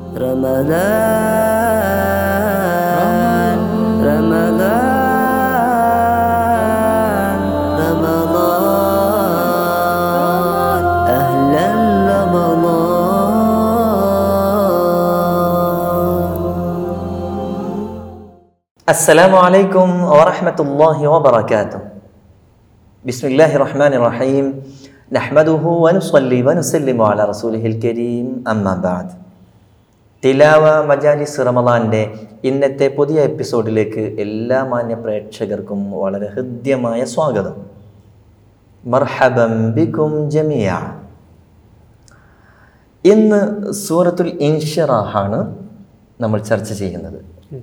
رمضان رمضان رمضان أهلا رمضان السلام عليكم ورحمة الله وبركاته بسم الله الرحمن الرحيم نحمده ونصلي ونسلم على رسوله الكريم أما بعد തിലാവ മജാലിസ് റമദാൻ്റെ ഇന്നത്തെ പുതിയ എപ്പിസോഡിലേക്ക് എല്ലാ മാന്യ പ്രേക്ഷകർക്കും വളരെ ഹൃദ്യമായ സ്വാഗതം മർഹബം ബിക്കും ജമിയ ഇന്ന് സൂറത്തുൽ ഇൻഷറാഹാണ് നമ്മൾ ചർച്ച ചെയ്യുന്നത്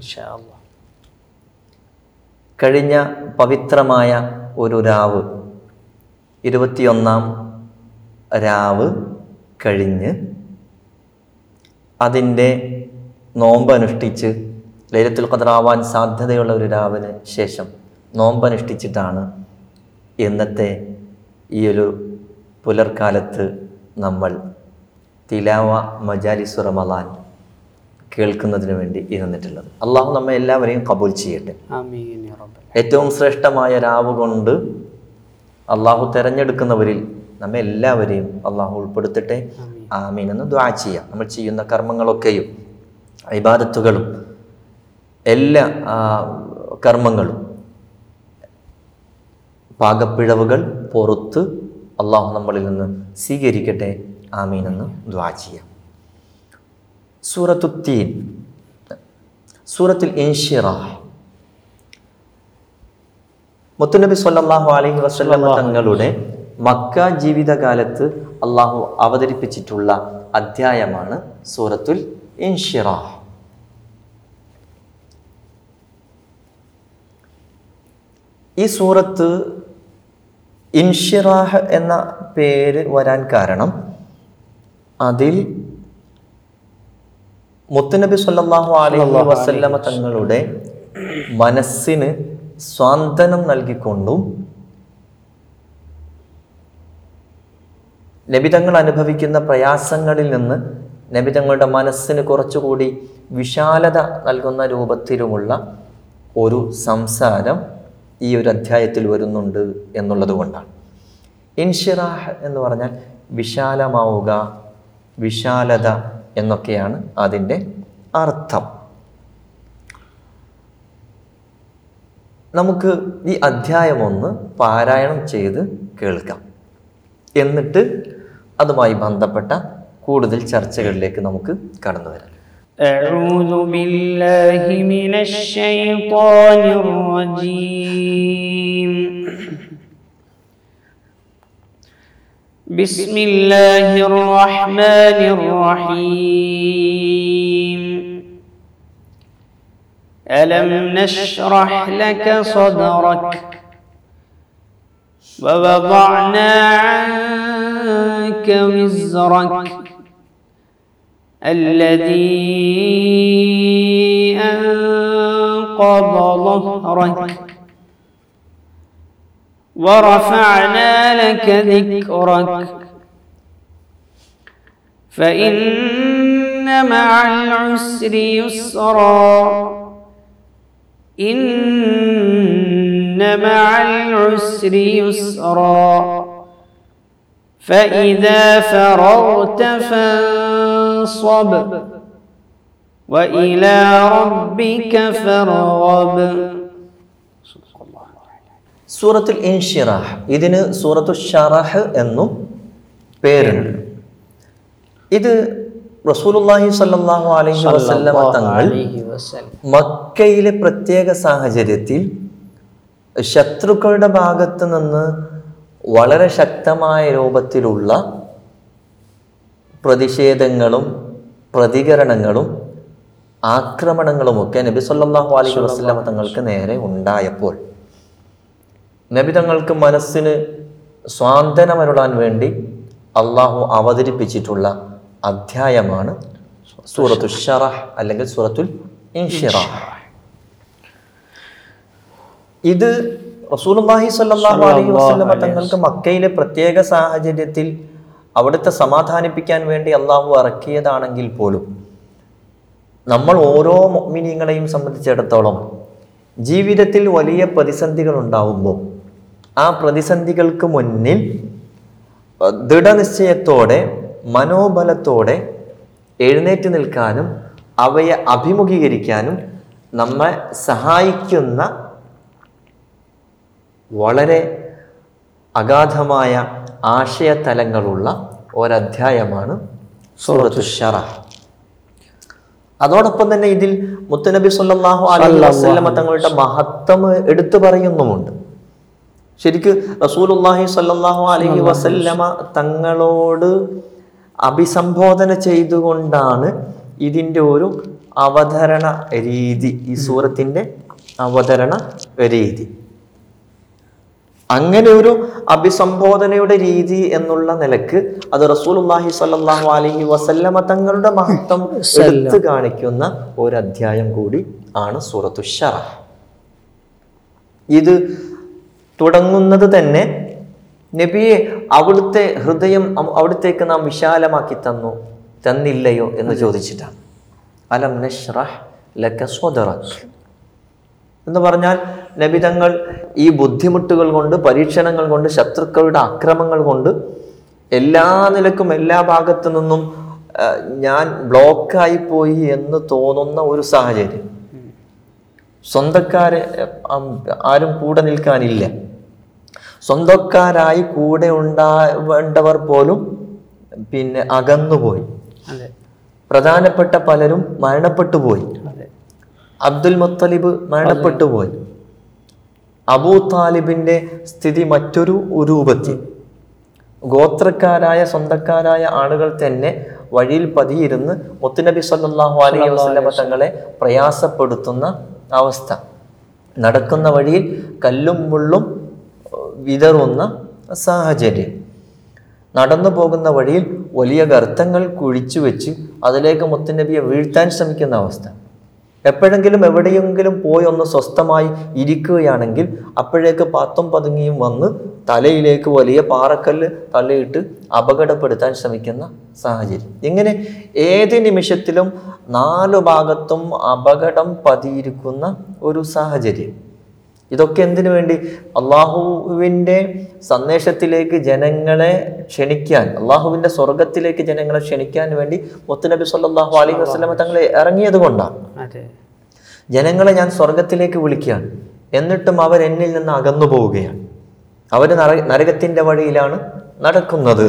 കഴിഞ്ഞ പവിത്രമായ ഒരു രാവ് ഇരുപത്തിയൊന്നാം രാവ് കഴിഞ്ഞ് അതിൻ്റെ നോമ്പനുഷ്ഠിച്ച് ലൈലത്തുൽ ഖദറാവാൻ സാധ്യതയുള്ള ഒരു രാവിന് ശേഷം നോമ്പനുഷ്ഠിച്ചിട്ടാണ് ഇന്നത്തെ ഈ ഒരു പുലർക്കാലത്ത് നമ്മൾ തിലാവ മജാലിസു റമലാൻ കേൾക്കുന്നതിന് വേണ്ടി ഇരുന്നിട്ടുള്ളത് അള്ളാഹു നമ്മെ എല്ലാവരെയും കബൂൽ ചെയ്യട്ടെ ആമീൻ യാ റബ്ബൽ ഏറ്റവും ശ്രേഷ്ഠമായ രാവ് കൊണ്ട് അള്ളാഹു തിരഞ്ഞെടുക്കുന്നവരിൽ നമ്മെ എല്ലാവരെയും അള്ളാഹു ഉൾപ്പെടുത്തട്ടെ ആമീൻ എന്ന് ദ്വാ ചെയ്യാം നമ്മൾ ചെയ്യുന്ന കർമ്മങ്ങളൊക്കെയും ഇബാദത്തുകളും എല്ലാ ആ, കർമ്മങ്ങളും പാകപ്പിഴവുകൾ പുറത്ത് അള്ളാഹു നമ്മളിൽ നിന്ന് സ്വീകരിക്കട്ടെ ആമീൻ എന്ന് ദ്വാ ചെയ്യാം സൂറത്തുത്തീൻ സൂറത്തുൽ ഇൻഷിറാഹ് മുത്തുനബി സല്ലല്ലാഹു അലൈഹി വസല്ലമ തങ്ങളുടെ മക്ക ജീവിതകാലത്ത് അള്ളാഹു അവതരിപ്പിച്ചിട്ടുള്ള അധ്യായമാണ് സൂറത്തുൽ ഇൻഷിറാഹ് ഈ സൂറത്ത് ഇൻഷിറാഹ് എന്ന പേര് വരാൻ കാരണം അതിൽ മുത്തുനബി സല്ലല്ലാഹു അലൈഹി വസല്ലമ തങ്ങളുടെ മനസ്സിന് സ്വാന്തനം നൽകിക്കൊണ്ടും നബിതങ്ങൾ അനുഭവിക്കുന്ന പ്രയാസങ്ങളിൽ നിന്ന് നബിതങ്ങളുടെ മനസ്സിന് കുറച്ചുകൂടി വിശാലത നൽകുന്ന രൂപത്തിലുമുള്ള ഒരു സംസാരം ഈ ഒരു അധ്യായത്തിൽ വരുന്നുണ്ട് എന്നുള്ളത് കൊണ്ടാണ് ഇൻഷിറാഹ് എന്ന് പറഞ്ഞാൽ വിശാലമാവുക വിശാലത എന്നൊക്കെയാണ് അതിൻ്റെ അർത്ഥം നമുക്ക് ഈ അധ്യായം ഒന്ന് പാരായണം ചെയ്ത് കേൾക്കാം എന്നിട്ട് അതുമായി ബന്ധപ്പെട്ട കൂടുതൽ ചർച്ചകളിലേക്ക് നമുക്ക് കടന്നു വരാം أعوذ بالله من الشيطان الرجيم بسم الله الرحمن الرحيم ألم نشرح لك صدرك ووضعنا عنك وزرك الذي أنقض ظهرك ورفعنا لك ذكرك فإن مع العسر يسرا إن مع العسر يسرا فإذا فرغت فانصب وإلى ربك فارغب സൂറത്തുൽ ഇൻഷിറാഹ് ഇതിന് സൂറത്തു ഷറഹ് എന്നും പേരുണ്ട് ഇത് റസൂലുള്ളാഹി സ്വല്ലല്ലാഹു അലൈഹി വസല്ലമ തങ്ങൾ മക്കയിലെ പ്രത്യേക സാഹചര്യത്തിൽ ശത്രുക്കളുടെ ഭാഗത്ത് നിന്ന് വളരെ ശക്തമായ രൂപത്തിലുള്ള പ്രതിഷേധങ്ങളും പ്രതികരണങ്ങളും ആക്രമണങ്ങളുമൊക്കെ നബി സല്ലല്ലാഹു അലൈഹി വസല്ലമ തങ്ങൾക്ക് നേരെ ഉണ്ടായപ്പോൾ നബി തങ്ങൾക്ക് മനസ്സിന് സ്വാന്തനമരുളാൻ വേണ്ടി അള്ളാഹു അവതരിപ്പിച്ചിട്ടുള്ള അധ്യായമാണ് സൂറത്തു ഷറഹ് അല്ലെങ്കിൽ സൂറത്തുൽ ഇൻഷിറാഹ് ഇത് റസൂലുള്ളാഹി സ്വല്ലല്ലാഹു അലൈഹി വസല്ലമ തങ്ങൾക്ക് മക്കയിലെ പ്രത്യേക സാഹചര്യത്തിൽ അവിടുത്തെ സമാധാനിപ്പിക്കാൻ വേണ്ടി അള്ളാഹു ഇറക്കിയതാണെങ്കിൽ പോലും നമ്മൾ ഓരോ മൊമിനിയങ്ങളെയും സംബന്ധിച്ചിടത്തോളം ജീവിതത്തിൽ വലിയ പ്രതിസന്ധികൾ ഉണ്ടാവുമ്പോൾ ആ പ്രതിസന്ധികൾക്ക് മുന്നിൽ അഹ് ദൃഢനിശ്ചയത്തോടെ മനോബലത്തോടെ എഴുന്നേറ്റ് നിൽക്കാനും അവയെ അഭിമുഖീകരിക്കാനും നമ്മെ സഹായിക്കുന്ന വളരെ അഗാധമായ ആശയതലങ്ങളുള്ള ഒരധ്യായമാണ് സൂറത്തു ഷറ അതോടൊപ്പം തന്നെ ഇതിൽ മുത്തുനബി സല്ലല്ലാഹു അലൈഹി വസല്ലമ തങ്ങളുടെ മഹത്വം എടുത്തു പറയുന്നുമുണ്ട് ശരിക്ക് റസൂലുള്ളാഹി സ്വല്ലല്ലാഹു അലൈഹി വസല്ലമ തങ്ങളോട് അഭിസംബോധന ചെയ്തുകൊണ്ടാണ് ഇതിൻ്റെ ഒരു അവതരണ രീതി ഈ സൂറത്തിൻ്റെ അവതരണ രീതി അങ്ങനെ ഒരു അഭിസംബോധനയുടെ രീതി എന്നുള്ള നിലക്ക് അത് റസൂലുള്ളാഹി സ്വല്ലല്ലാഹു അലൈഹി വസല്ലമ തങ്ങളുടെ മഹത്വം എടുത്തു കാണിക്കുന്ന ഒരു അധ്യായം കൂടി ആണ് സൂറത്തു ഷറ ഇത് തുടങ്ങുന്നത് തന്നെ നബിയെ അവിടുത്തെ ഹൃദയം അവ- അവിടുത്തേക്ക് നാം വിശാലമാക്കി തന്നു തന്നില്ലയോ എന്ന് ചോദിച്ചിട്ടാണ് അലം നഷ്റഹ് ലക സ്വദറക് എന്ന് പറഞ്ഞാൽ നബിതങ്ങൾ ഈ ബുദ്ധിമുട്ടുകൾ കൊണ്ട് പരീക്ഷണങ്ങൾ കൊണ്ട് ശത്രുക്കളുടെ അക്രമങ്ങൾ കൊണ്ട് എല്ലാ നിലക്കും എല്ലാ ഭാഗത്തു നിന്നും ആ, ഞാൻ ബ്ലോക്കായി പോയി എന്ന് തോന്നുന്ന ഒരു സാഹചര്യം സ്വന്തക്കാര് ഉം, ആരും കൂടെ നിൽക്കാനില്ല സ്വന്തക്കാരായി കൂടെ ഉണ്ടാവേണ്ടവർ പോലും പിന്നെ അകന്നുപോയി അതെ പ്രധാനപ്പെട്ട പലരും മരണപ്പെട്ടു പോയി അതെ അബ്ദുൽ മുത്തലിബ് മരണപ്പെട്ടു പോയി അബൂ താലിബിന്റെ സ്ഥിതി മറ്റൊരു രൂപത്തിൽ ഗോത്രക്കാരായ സ്വന്തക്കാരായ ആളുകൾ തന്നെ വഴിയിൽ പതിയിരുന്ന് മുത്തുനബി സല്ലല്ലാഹു അലൈഹി വസല്ലമ തങ്ങളെ പ്രയാസപ്പെടുത്തുന്ന അവസ്ഥ നടക്കുന്ന വഴിയിൽ കല്ലും മുള്ളും ഏഹ്, വിതറുന്ന സാഹചര്യം നടന്നു പോകുന്ന വഴിയിൽ വലിയ ഗർത്തങ്ങൾ കുഴിച്ചു വെച്ച് അതിലേക്ക് മുത്തുനബിയെ വീഴ്ത്താൻ ശ്രമിക്കുന്ന അവസ്ഥ എപ്പോഴെങ്കിലും എവിടെയെങ്കിലും പോയി ഒന്ന് സ്വസ്ഥമായി ഇരിക്കുകയാണെങ്കിൽ അപ്പോഴേക്ക് പാത്തും പതുങ്ങിയും വന്ന് തലയിലേക്ക് വലിയ പാറക്കല്ല് തലയിട്ട് അപകടപ്പെടുത്താൻ ശ്രമിക്കുന്ന സാഹചര്യം ഇങ്ങനെ ഏത് നിമിഷത്തിലും നാലു ഭാഗത്തും അപകടം പതിയിരിക്കുന്ന ഒരു സാഹചര്യം ഇതൊക്കെ എന്തിനു വേണ്ടി അള്ളാഹുവിൻ്റെ സന്ദേശത്തിലേക്ക് ജനങ്ങളെ ക്ഷണിക്കാൻ അള്ളാഹുവിൻ്റെ സ്വർഗത്തിലേക്ക് ജനങ്ങളെ ക്ഷണിക്കാൻ വേണ്ടി മുത്തുനബി സല്ലല്ലാഹു അലൈഹി വസല്ലമ തങ്ങളെ ഇറങ്ങിയത് കൊണ്ടാണ് അതെ ജനങ്ങളെ ഞാൻ സ്വർഗത്തിലേക്ക് വിളിക്കുകയാണ് എന്നിട്ടും അവർ എന്നിൽ നിന്ന് അകന്നു പോവുകയാണ് അവർ നര നരകത്തിൻ്റെ വഴിയിലാണ് നടക്കുന്നത്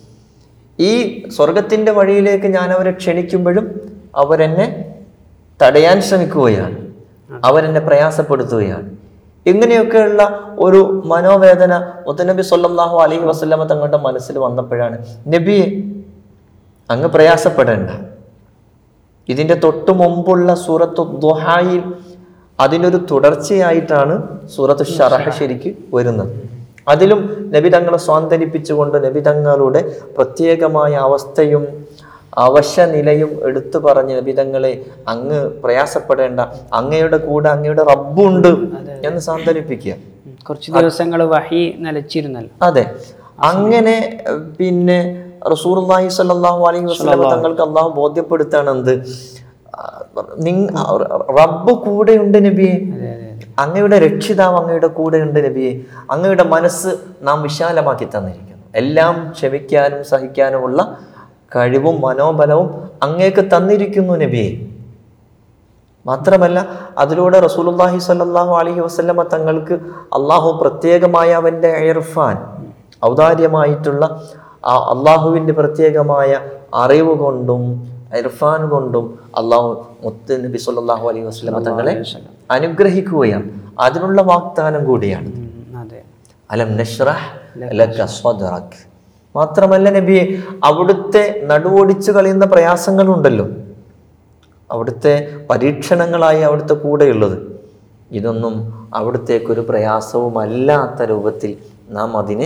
ഈ സ്വർഗത്തിൻ്റെ വഴിയിലേക്ക് ഞാൻ അവരെ ക്ഷണിക്കുമ്പോഴും അവരെന്നെ തടയാൻ ശ്രമിക്കുകയാണ് അവരെന്നെ പ്രയാസപ്പെടുത്തുകയാണ് ഇങ്ങനെയൊക്കെയുള്ള ഒരു മനോവേദന മുത്തനബി സല്ലല്ലാഹു അലൈഹി വസല്ലമ തങ്ങളുടെ മനസ്സിൽ വന്നപ്പോഴാണ് നബിയെ അങ്ങ് പ്രയാസപ്പെടേണ്ട ഇതിൻ്റെ തൊട്ടു മുമ്പുള്ള സൂറത്ത് ദുഹായിൽ അതിനൊരു തുടർച്ചയായിട്ടാണ് സൂറത്ത് ഷറഹ ശരിക്ക് വരുന്നത് അതിലും നബി തങ്ങളെ സ്വാന്തനിപ്പിച്ചുകൊണ്ട് നബി തങ്ങളുടെ പ്രത്യേകമായ അവസ്ഥയും അവശ്യ നിലയും എടുത്തു പറഞ്ഞ് നബി തങ്ങളെ അങ്ങ് പ്രയാസപ്പെടേണ്ട അങ്ങയുടെ കൂടെ അങ്ങയുടെ റബ്ബുണ്ട് എന്ന് സാന്ത്വനിപ്പിക്കുക ഉം. കുറച്ച് ദിവസങ്ങൾ വഹി നിലച്ചിരുന്നല്ലോ അതെ അങ്ങനെ ഏർ, പിന്നെ റസൂർഹി സല്ലാഹു അലൈഹി വസ്ലം തങ്ങൾക്ക് അള്ളാഹു ബോധ്യപ്പെടുത്താണ് എന്ത് ആ, നിങ് റബ്ബ് കൂടെയുണ്ട് നബിയെ അതെ അതെ അതെ അങ്ങയുടെ രക്ഷിതാവ് അങ്ങയുടെ കൂടെയുണ്ട് നബിയെ അങ്ങയുടെ മനസ്സ് നാം വിശാലമാക്കി തന്നിരിക്കുന്നു എല്ലാം ക്ഷമിക്കാനും സഹിക്കാനുമുള്ള കഴിവും മനോബലവും അങ്ങേക്ക് തന്നിരിക്കുന്നു നബിയെ മാത്രമല്ല അതിലൂടെ റസൂലുള്ളാഹി സ്വല്ലല്ലാഹു അലൈഹി വസല്ലമ തങ്ങൾക്ക് അള്ളാഹു പ്രത്യേകമായ അവൻ്റെ ഇർഫാൻ ഔദാര്യമായിട്ടുള്ള ആ അള്ളാഹുവിൻ്റെ പ്രത്യേകമായ അറിവ് കൊണ്ടും ഇർഫാൻ കൊണ്ടും അള്ളാഹു മുത്ത് നബി സല്ലല്ലാഹു അലൈഹി വസല്ലമ തങ്ങളെ അനുഗ്രഹിക്കുകയാണ് അതിനുള്ള വാഗ്ദാനം കൂടിയാണ് ഉം, അതെ അലം നഷ്റഹ് ലക സ്വദറക് മാത്രമല്ല നബിയെ അവിടുത്തെ നടുവൊടിച്ചു കളയുന്ന പ്രയാസങ്ങളുണ്ടല്ലോ അവിടുത്തെ പരീക്ഷണങ്ങളായി അവിടുത്തെ കൂടെയുള്ളത് ഇതൊന്നും അവിടുത്തേക്കൊരു പ്രയാസവുമല്ലാത്ത രൂപത്തിൽ നാം അതിനെ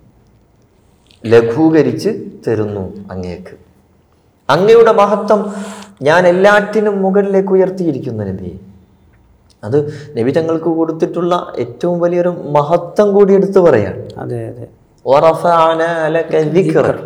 ലഘൂകരിച്ച് തരുന്നു അങ്ങേക്ക് അങ്ങയുടെ മഹത്വം ഞാൻ എല്ലാറ്റിനും മുകളിലേക്ക് ഉയർത്തിയിരിക്കുന്നു നബിയെ അത് നബി തങ്ങൾക്ക് കൊടുത്തിട്ടുള്ള ഏറ്റവും വലിയൊരു മഹത്വം കൂടി എടുത്തു പറയാം അതെ അതെ വറഫഅന ലക ദിക്ർ.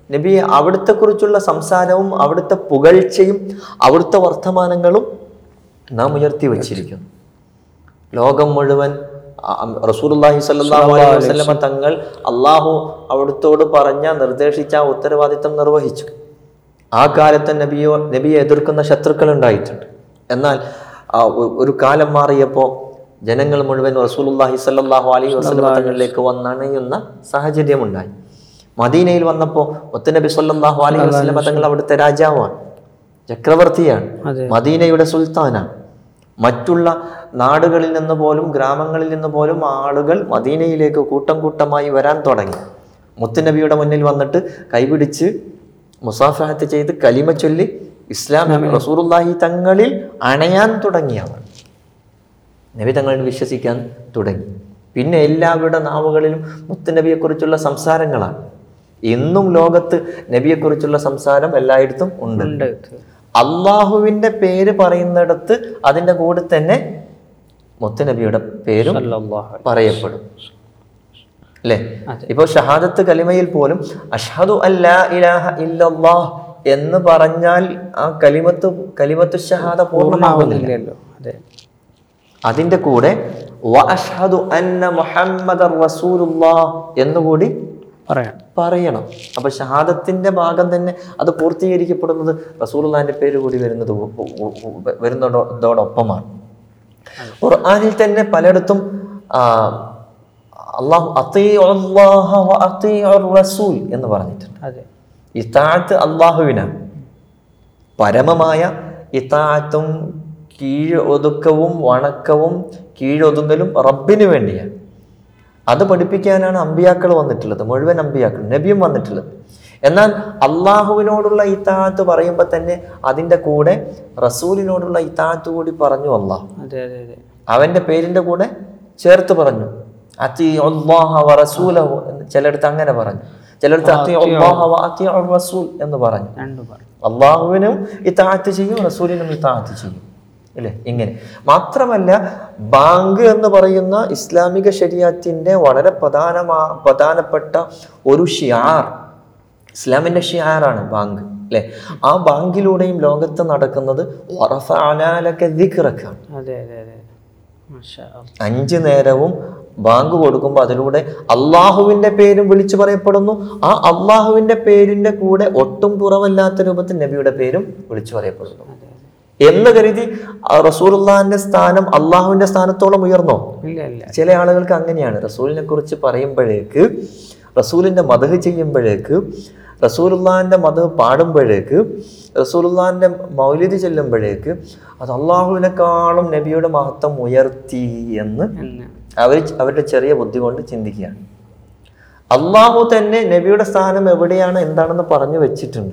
നബിയെ അവിടുത്തെ കുറിച്ചുള്ള സംസാരവും അവിടുത്തെ പുകഴ്ചയും അവിടുത്തെ വർത്തമാനങ്ങളും നാം ഉയർത്തി വച്ചിരിക്കുന്നു ലോകം മുഴുവൻ ആ, റസൂലുള്ളാഹി സ്വല്ലല്ലാഹു അലൈഹി വസല്ലമ തങ്ങൾ അള്ളാഹു അവിടുത്തോട് പറഞ്ഞ നിർദ്ദേശിച്ച ആ ഉത്തരവാദിത്തം നിർവഹിച്ചു ആ കാലത്ത് നബിയോ നബിയെ എതിർക്കുന്ന ശത്രുക്കൾ ഉണ്ടായിട്ടുണ്ട് എന്നാൽ ആ, ഒ- ഒരു കാലം മാറിയപ്പോൾ ജനങ്ങൾ മുഴുവൻ റസൂലുള്ളാഹി സ്വല്ലല്ലാഹു അലൈഹി വസല്ലമ തങ്ങളിലേക്ക് വന്നണയുന്ന സാഹചര്യമുണ്ടായി മദീനയിൽ വന്നപ്പോൾ ഒത്തുനബി സ്വല്ലല്ലാഹു അലൈഹി വസല്ലമ തങ്ങൾ അവിടുത്തെ രാജാവാണ് ചക്രവർത്തിയാണ് അതെ. മദീനയുടെ സുൽത്താനാണ് മറ്റുള്ള നാടുകളിൽ നിന്ന് പോലും ഗ്രാമങ്ങളിൽ നിന്ന് പോലും ആളുകൾ മദീനയിലേക്ക് കൂട്ടം കൂട്ടമായി വരാൻ തുടങ്ങി മുത്തുനബിയുടെ മുന്നിൽ വന്നിട്ട് കൈപിടിച്ച് മുസാഫഹത്ത് ചെയ്ത് കലിമ ചൊല്ലി ഇസ്ലാം റസൂറുല്ലാഹി തങ്ങളിൽ അണയാൻ തുടങ്ങിയവർ നബി തങ്ങളിൽ വിശ്വസിക്കാൻ തുടങ്ങി പിന്നെ എല്ലാവരുടെ നാവുകളിലും മുത്തുനബിയെക്കുറിച്ചുള്ള സംസാരങ്ങളാണ് ഇന്നും ലോകത്ത് നബിയെക്കുറിച്ചുള്ള സംസാരം എല്ലായിടത്തും ഉണ്ട് ഉണ്ട് അള്ളാഹുവിന്റെ പേര് പറയുന്നിടത്ത് അതിന്റെ കൂടെ തന്നെ മുത്തുനബിയുടെ പേരും സല്ലല്ലാഹു അലൈഹി പറയപ്പെടും അല്ലേ അതെ. ഇപ്പൊ ഷഹാദത്ത് കലിമയിൽ പോലും അഷ്ഹദു അല്ലാ ഇലാഹ ഇല്ലല്ലാഹ് എന്ന് പറഞ്ഞാൽ ആ കലിമത്ത് കലിമത്ത് ഷഹാദ പൂർണ്ണമാകുന്നില്ല ഇല്ലല്ലോ അതെ അതിന്റെ കൂടെ വ അഷ്ഹദു അന്ന മുഹമ്മദർ റസൂലുള്ളാഹ് എന്നുകൂടി പറയാം പറയണം അപ്പൊ ഷഹാദത്തിന്റെ ഭാഗം തന്നെ അത് പൂർത്തീകരിക്കപ്പെടുന്നത് റസൂലുള്ളാഹിന്റെ പേര് കൂടി വരുന്നത് ഉ- ഉ- ഉ- വരുന്നതോടൊപ്പമാണ് ഖുർആനിൽ തന്നെ പലയിടത്തും ആ, അള്ളാഹു അത്തീഉ അല്ലാഹ വ അത്തീഉ റസൂൽ എന്ന് പറഞ്ഞിട്ടുണ്ട് അതെ ഇത്താഴത്ത് അള്ളാഹുവിനാണ് പരമമായ ഇത്താഴത്തും കീഴ് ഒതുക്കവും വണക്കവും കീഴൊതുങ്ങലും റബ്ബിന് വേണ്ടിയാണ് അത് പഠിപ്പിക്കാനാണ് അമ്പിയാക്കൾ വന്നിട്ടുള്ളത് മുഴുവൻ അമ്പിയാക്കൾ നബിയും വന്നിട്ടുള്ളത് എന്നാൽ അള്ളാഹുവിനോടുള്ള ഇത്താഴത്ത് പറയുമ്പോൾ തന്നെ അതിൻ്റെ കൂടെ റസൂലിനോടുള്ള ഇത്താഴത്ത് കൂടി പറഞ്ഞു അള്ളാഹു അതെ അതെ അതെ അവന്റെ പേരിന്റെ കൂടെ ചേർത്ത് പറഞ്ഞു അതി അല്ലാഹ വ റസൂലഹു എന്ന് ചിലയിടത്ത് അങ്ങനെ പറഞ്ഞു ചിലയിടത്ത് അതി അല്ലാഹ വ അതി റസൂൽ എന്ന് പറഞ്ഞു രണ്ടും പറയും അള്ളാഹുവിനും ഇത്താഴത്ത് ചെയ്യും റസൂലിനും ഇത്താഴത്ത് ചെയ്യും ഇല്ലേ ഇങ്ങനെ മാത്രമല്ല ബാങ്ക് എന്ന് പറയുന്ന ഇസ്ലാമിക ശരീരത്തിന്റെ വളരെ പ്രധാനമാ പ്രധാനപ്പെട്ട ഒരു ഷിയാർ ഇസ്ലാമിന്റെ ഷിയാറാണ് ബാങ്ക് അല്ലെ ആ ബാങ്കിലൂടെയും ലോകത്ത് നടക്കുന്നത് വറഫഅനാലക ദിക്റക്കാണ് അതെ അതെ അതെ മാഷാ അല്ലാ. അഞ്ച് നേരവും ബാങ്ക് കൊടുക്കുമ്പോൾ അതിലൂടെ അള്ളാഹുവിന്റെ പേരും വിളിച്ചു പറയപ്പെടുന്നു ആ അള്ളാഹുവിന്റെ പേരിന്റെ കൂടെ ഒട്ടും കുറവല്ലാത്ത രൂപത്തിൽ നബിയുടെ പേരും വിളിച്ചു പറയപ്പെടുന്നു എന്ന് കരുതി ആ റസൂലുള്ളാഹിന്റെ സ്ഥാനം അള്ളാഹുവിന്റെ സ്ഥാനത്തോളം ഉയർന്നോ ഇല്ല ഇല്ല ചില ആളുകൾക്ക് അങ്ങനെയാണ് റസൂലിനെ കുറിച്ച് പറയുമ്പോഴേക്ക് റസൂലിന്റെ മതഹ് ചെയ്യുമ്പോഴേക്ക് റസൂലുള്ളാഹിന്റെ മതഹ് പാടുമ്പോഴേക്ക് റസൂലുള്ളാഹിന്റെ മൗലിദ് ചെല്ലുമ്പോഴേക്ക് അത് അള്ളാഹുവിനെക്കാളും നബിയുടെ മഹത്വം ഉയർത്തി എന്ന് എന്ന് അവർ അവരുടെ ചെറിയ ബുദ്ധി കൊണ്ട് ചിന്തിക്കുകയാണ് അള്ളാഹു തന്നെ നബിയുടെ സ്ഥാനം എവിടെയാണ് എന്താണെന്ന് പറഞ്ഞു വെച്ചിട്ടുണ്ട്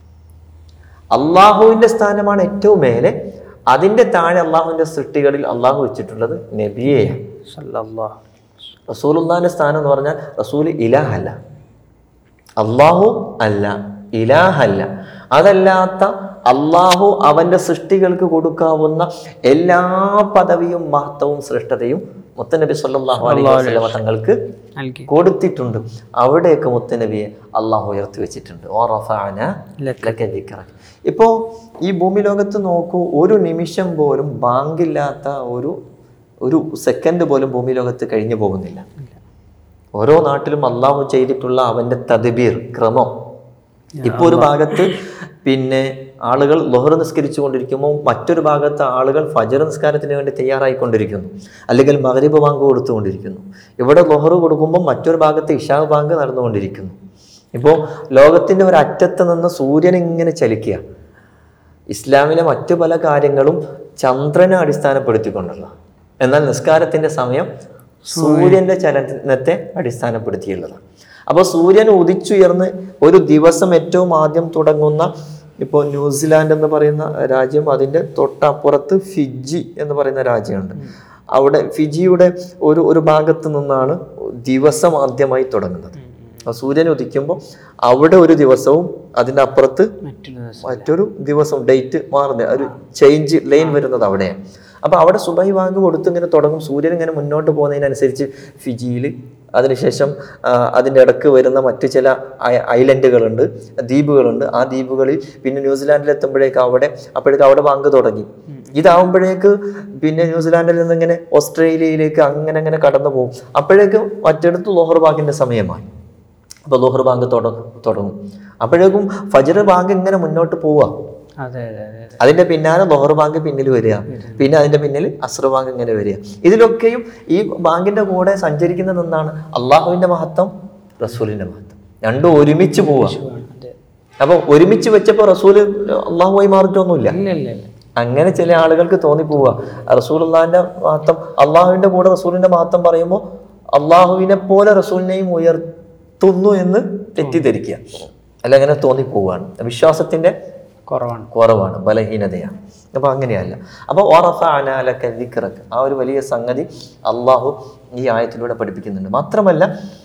അള്ളാഹുവിന്റെ സ്ഥാനമാണ് ഏറ്റവും മേലെ അതിന്റെ താഴെ അള്ളാഹുവിന്റെ സൃഷ്ടികളിൽ അള്ളാഹു വെച്ചിട്ടുള്ളത് നബിയെയാണ് സല്ലല്ലാഹു റസൂലുള്ളാഹിന്റെ സ്ഥാനം എന്ന് പറഞ്ഞാൽ റസൂൽ ഇലാഹല്ല അള്ളാഹു അല്ല ഇലാഹല്ല അതല്ലാത്ത അള്ളാഹു അവന്റെ സൃഷ്ടികൾക്ക് കൊടുക്കാവുന്ന എല്ലാ പദവിയും മഹത്വവും ശ്രേഷ്ഠതയും മുത്തനബി സല്ലല്ലാഹു അലൈഹി വസല്ലമ തങ്ങൾക്ക് നൽകി കൊടുത്തിട്ടുണ്ട് അവിടെയൊക്കെ മുത്തനബിയെ അള്ളാഹു ഉയർത്തി വെച്ചിട്ടുണ്ട് ഓ റഫഅന ലക ദിക്റക. ഇപ്പോ ഈ ഭൂമി ലോകത്ത് നോക്കൂ ഒരു നിമിഷം പോലും ബാങ്കില്ലാത്ത ഒരു ഒരു സെക്കൻഡ് പോലും ഭൂമി ലോകത്ത് കഴിഞ്ഞു പോകുന്നില്ല ഓരോ നാട്ടിലും അള്ളാഹു ചെയ്തിട്ടുള്ള അവന്റെ തദ്ബീർ ക്രമം ഇപ്പൊ ഒരു ഭാഗത്ത് പിന്നെ ആളുകൾ ലൊഹർ നിസ്കരിച്ചു കൊണ്ടിരിക്കുമ്പോൾ മറ്റൊരു ഭാഗത്ത് ആളുകൾ ഫജർ നിസ്കാരത്തിന് വേണ്ടി തയ്യാറായിക്കൊണ്ടിരിക്കുന്നു അല്ലെങ്കിൽ മഗ്രിബ് ബാങ്ക് കൊടുത്തുകൊണ്ടിരിക്കുന്നു ഇവിടെ ലൊഹർ കൊടുക്കുമ്പോൾ മറ്റൊരു ഭാഗത്ത് ഇഷാ ബാങ്ക് നടന്നുകൊണ്ടിരിക്കുന്നു ഇപ്പോൾ ലോകത്തിന്റെ ഒരു അറ്റത്ത് നിന്ന് സൂര്യൻ ഇങ്ങനെ ചലിക്കുക ഇസ്ലാമിലെ മറ്റു പല കാര്യങ്ങളും ചന്ദ്രനെ അടിസ്ഥാനപ്പെടുത്തിക്കൊണ്ടുള്ള എന്നാൽ നിസ്കാരത്തിന്റെ സമയം സൂര്യന്റെ ചലനത്തെ അടിസ്ഥാനപ്പെടുത്തിയുള്ളതാണ് അപ്പോൾ സൂര്യൻ ഉദിച്ചുയർന്ന് ഒരു ദിവസം ഏറ്റവും ആദ്യം തുടങ്ങുന്ന ഇപ്പോൾ ന്യൂസിലാൻഡ് എന്ന് പറയുന്ന രാജ്യം അതിൻ്റെ തൊട്ടപ്പുറത്ത് ഫിജി എന്ന് പറയുന്ന രാജ്യമുണ്ട് അവിടെ ഫിജിയുടെ ഒരു ഒരു ഭാഗത്ത് നിന്നാണ് ദിവസം ആദ്യമായി തുടങ്ങുന്നത് ആ സൂര്യൻ ഉദിക്കുമ്പോൾ അവിടെ ഒരു ദിവസവും അതിൻ്റെ അപ്പുറത്ത് മറ്റൊരു ദിവസം മറ്റൊരു ദിവസം ഡേറ്റ് മാറുന്ന ഒരു ചേഞ്ച് ലൈൻ വരുന്നത് അവിടെയാണ് അപ്പൊ അവിടെ സുബൈ വാങ്ക് കൊടുത്ത് ഇങ്ങനെ തുടങ്ങും സൂര്യൻ ഇങ്ങനെ മുന്നോട്ട് പോകുന്നതിനനുസരിച്ച് ഫിജിയിൽ അതിനുശേഷം ആ, അതിൻ്റെ ഇടക്ക് വരുന്ന മറ്റു ചില ഐ- ഐലൻഡുകളുണ്ട് ദ്വീപുകളുണ്ട് ആ ദ്വീപുകളിൽ പിന്നെ ന്യൂസിലാൻഡിൽ എത്തുമ്പോഴേക്ക് അവിടെ അപ്പോഴേക്ക് അവിടെ ബാങ്ക് തുടങ്ങി ഇതാവുമ്പോഴേക്ക് പിന്നെ ന്യൂസിലാൻഡിൽ നിന്ന് ഇങ്ങനെ ഓസ്ട്രേലിയയിലേക്ക് അങ്ങനെ അങ്ങനെ കടന്നു പോകും അപ്പോഴേക്കും മറ്റിടത്ത് ലോഹർ ബാങ്കിന്റെ സമയമായി അപ്പോൾ ലോഹർ ബാങ്ക് തുട- തുടങ്ങും അപ്പോഴേക്കും ഫജർ ബാങ്ക് ഇങ്ങനെ മുന്നോട്ട് പോവുക അതെ അതെ അതെ അതെ അതിന്റെ പിന്നാലെ ലോഹർ ബാങ്ക് പിന്നിൽ വരിക പിന്നെ അതിന്റെ പിന്നിൽ അസ്ര ബാങ്ക് ഇങ്ങനെ വരിക ഇതിലൊക്കെയും ഈ ബാങ്കിന്റെ കൂടെ സഞ്ചരിക്കുന്നത് എന്താണ് അള്ളാഹുവിന്റെ മഹത്വം റസൂലിന്റെ മഹത്വം രണ്ടും ഒരുമിച്ച് പോവുക അതെ അപ്പൊ ഒരുമിച്ച് വെച്ചപ്പോ റസൂല് അള്ളാഹുമായി മാറിയിട്ടൊന്നുമില്ല ഇല്ല ഇല്ല ഇല്ല അങ്ങനെ ചില ആളുകൾക്ക് തോന്നിപ്പോവുക റസൂൽ അള്ളാഹിന്റെ മഹത്വം അള്ളാഹുവിന്റെ കൂടെ റസൂലിന്റെ മഹത്വം പറയുമ്പോൾ അള്ളാഹുവിനെ പോലെ റസൂലിനെയും ഉയർത്തുന്നു എന്ന് തെറ്റിദ്ധരിക്കുക അല്ല അങ്ങനെ തോന്നിപ്പോവുകയാണ് വിശ്വാസത്തിന്റെ കുറവാണ് കുറവാണ് ബലഹീനതയാണ് അപ്പൊ അങ്ങനെയല്ല അപ്പൊ ഓറഫാനാലൊക്കെ ദിക്റക്ക് ആ ഒരു വലിയ സംഗതി അള്ളാഹു ഈ ആയത്തിലൂടെ പഠിപ്പിക്കുന്നുണ്ട് മാത്രമല്ല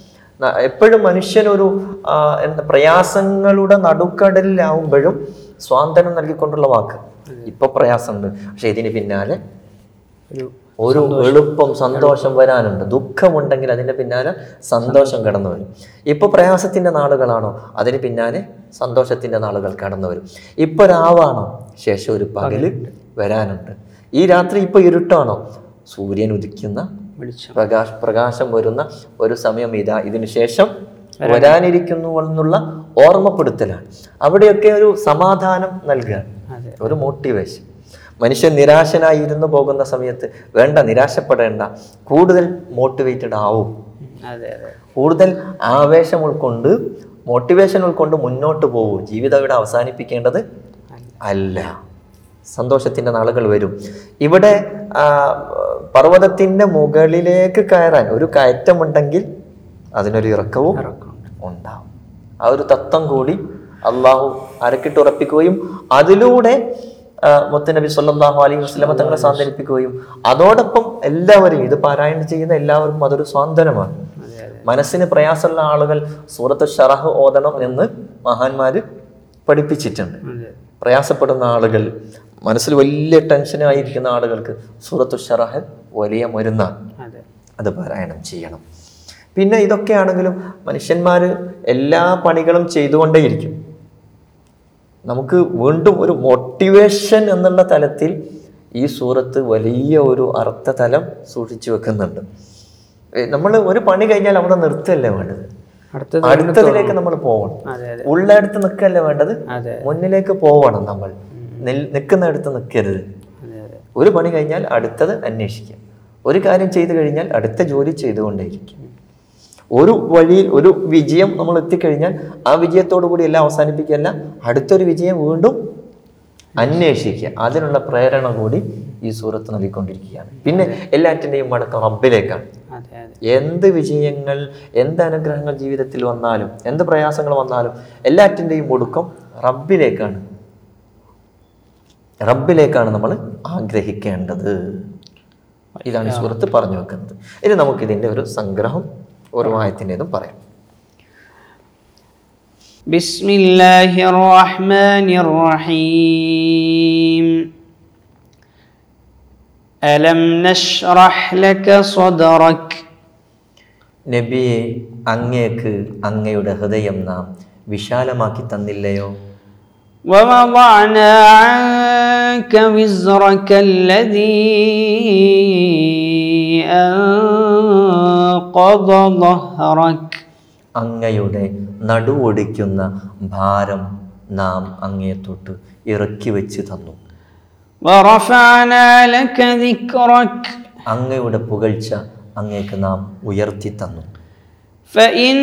ന- എപ്പോഴും മനുഷ്യനൊരു ആ, എന്താ പ്രയാസങ്ങളുടെ നടുക്കടലിലാവുമ്പോഴും സ്വാതന്ത്ര്യം നൽകിക്കൊണ്ടുള്ള വാക്ക് ഇപ്പൊ പ്രയാസമുണ്ട് പക്ഷെ ഇതിന് പിന്നാലെ ഒരു ഒരു എളുപ്പം സന്തോഷം വരാനുണ്ട് ദുഃഖമുണ്ടെങ്കിൽ അതിന്റെ പിന്നാലെ സന്തോഷം കടന്നു വരും ഇപ്പൊ പ്രയാസത്തിന്റെ നാളുകളാണോ അതിന് പിന്നാലെ സന്തോഷത്തിന്റെ നാളുകൾ കടന്നു വരും ഇപ്പൊ രാവാണോ ശേഷം ഒരു പകല് വരാനുണ്ട് ഈ രാത്രി ഇപ്പൊ ഇരുട്ടാണോ സൂര്യൻ ഉദിക്കുന്ന വെളിച്ചം പ്രകാശ പ്രകാശം വരുന്ന ഒരു സമയം ഇതാ ഇതിനു ശേഷം വരാനിരിക്കുന്നു എന്നുള്ള ഓർമ്മപ്പെടുത്തലാണ് അവിടെയൊക്കെ ഒരു സമാധാനം നൽകുക അതെ ഒരു മോട്ടിവേഷൻ മനുഷ്യൻ നിരാശനായി ഇരുന്നു പോകുന്ന സമയത്ത് വേണ്ട നിരാശപ്പെടേണ്ട കൂടുതൽ മോട്ടിവേറ്റഡ് ആവും ഉം, അതെ അതെ കൂടുതൽ ആവേശം ഉൾക്കൊണ്ട് മോട്ടിവേഷൻ ഉൾക്കൊണ്ട് മുന്നോട്ട് പോകൂ ജീവിതം ഇവിടെ അവസാനിപ്പിക്കേണ്ടത് അല്ല സന്തോഷത്തിൻ്റെ നാളുകൾ വരും ഇവിടെ ആ, പർവ്വതത്തിൻ്റെ മുകളിലേക്ക് കയറാൻ ഒരു കയറ്റമുണ്ടെങ്കിൽ അതിനൊരു ഇറക്കവും ഇറക്കമുണ്ട് ഉണ്ടാവും ആ ഒരു തത്വം കൂടി അള്ളാഹു അരക്കിട്ടുറപ്പിക്കുകയും അതിലൂടെ ആ, മുത്തനബി സല്ലല്ലാഹു അലൈഹി വസല്ലമ തങ്ങളെ സാന്ത്വനിപ്പിക്കുകയും അതോടൊപ്പം എല്ലാവരും ഇത് പാരായണം ചെയ്യുന്ന എല്ലാവർക്കും അതൊരു സ്വാന്തനമാണ് അതെ അതെ മനസ്സിന് പ്രയാസമുള്ള ആളുകൾ സൂറത്ത് ഷറഹ് ഓതണം എന്ന് മഹാന്മാര് പഠിപ്പിച്ചിട്ടുണ്ട് അതെ പ്രയാസപ്പെടുന്ന ആളുകൾ മനസ്സിൽ വലിയ ടെൻഷനായിരിക്കുന്ന ആളുകൾക്ക് സൂറത്തു ഷറഹ് വലിയ മരുന്നാണ് അതെ അത് പാരായണം ചെയ്യണം പിന്നെ ഇതൊക്കെയാണെങ്കിലും മനുഷ്യന്മാർ എല്ലാ പണികളും ചെയ്തുകൊണ്ടേയിരിക്കും നമുക്ക് വീണ്ടും ഒരു മോട്ടിവേഷൻ എന്നുള്ള തലത്തിൽ ഈ സൂറത്ത് വലിയ ഒരു അർത്ഥതലം സൂക്ഷിച്ചു വെക്കുന്നുണ്ട് നമ്മൾ ഒരു പണി കഴിഞ്ഞാൽ അവിടെ നിർത്തല്ലേ വേണ്ടത് അടുത്തത് അടുത്തതിലേക്ക് നമ്മൾ പോകണം അതെ അതെ ഉള്ളടുത്ത് നിൽക്കല്ലേ വേണ്ടത് അതെ മുന്നിലേക്ക് പോവണം നമ്മൾ നിൽക്കുന്നിടത്ത് നിൽക്കരുത് അതെ അതെ ഒരു പണി കഴിഞ്ഞാൽ അടുത്തത് അന്വേഷിക്കുക ഒരു കാര്യം ചെയ്തു കഴിഞ്ഞാൽ അടുത്ത ജോലി ചെയ്തുകൊണ്ടേയിരിക്കും ഒരു വഴിയിൽ ഒരു വിജയം നമ്മൾ എത്തിക്കഴിഞ്ഞാൽ ആ വിജയത്തോടു കൂടി എല്ലാം അവസാനിപ്പിക്കുകയല്ല അടുത്തൊരു വിജയം വീണ്ടും അന്വേഷിക്കുക അതിനുള്ള പ്രേരണ കൂടി ഈ സൂറത്ത് നൽകിക്കൊണ്ടിരിക്കുകയാണ് പിന്നെ എല്ലാറ്റിൻ്റെയും മടക്കം റബ്ബിലേക്കാണ് അതെ അതെ എന്ത് വിജയങ്ങൾ എന്ത് അനുഗ്രഹങ്ങൾ ജീവിതത്തിൽ വന്നാലും എന്ത് പ്രയാസങ്ങൾ വന്നാലും എല്ലാറ്റിൻ്റെയും ഒടുക്കം റബ്ബിലേക്കാണ് റബ്ബിലേക്കാണ് നമ്മൾ ആഗ്രഹിക്കേണ്ടത് ഇതാണ് ഈ സുഹൃത്ത് പറഞ്ഞു വെക്കുന്നത് ഇനി നമുക്കിതിൻ്റെ ഒരു സംഗ്രഹം ഓരോ ആയത്തിൻ്റെതും പറയാം بسم الله الرحمن الرحيم ألم نشرح لك صدرك നബിയെ അങ്ങേക്ക് അങ്ങയുടെ ഹൃദയം നാം വിശാലമാക്കി തന്നില്ലയോ ووضعنا عنك وزرك الذي أنقض ظهرك അങ്ങയുടെ നടുവൊടിക്കുന്ന ഭാരം നാം അങ്ങേ തൊട്ട് ഇറക്കി വെച്ച് തന്നു ورفعنا لك ذكرك അങ്ങയുടെ പുകഴ്ച അങ്ങേക്ക് നാം ഉയർത്തി തന്നു فإن